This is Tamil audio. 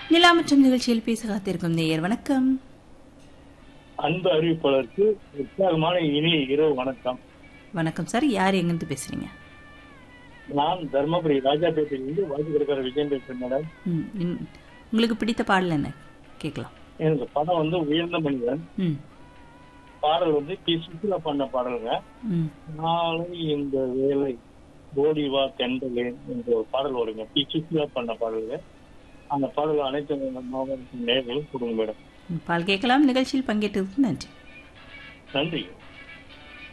நிலாமற்றம் நிகழ்ச்சியில் பேச காத்திருக்கும் நேயர் வணக்கம் அன்பு அறிவிப்பாளருக்கு உற்சாகமான இனிய இரவு வணக்கம் வணக்கம் சார் யார் எங்கிருந்து பேசுறீங்க நான் தர்மபுரி ராஜாபேட்டையிலிருந்து வாசி கொடுக்கிற விஜயம் பேசுறேன் மேடம் ம், ம். உங்களுக்கு பிடித்த பாடல் என்ன கேட்கலாம் எனக்கு படம் வந்து உயர்ந்த மனிதன் ம் பாடல் வந்து பி சுற்றுலா பண்ண பாடலுங்க ம் நாளை இந்த வேலை ஓடி வா தெண்டலே என்ற ஒரு பாடல் வருங்க பி சுற்றுலா பண்ண பாடலுங்க அந்த பாடல் அனைத்து மாவட்ட நேர்களும் கொடுங்க மேடம் ம், பால் கேட்கலாம் நிகழ்ச்சியில் பங்கேற்றதுக்கு நன்றி நன்றி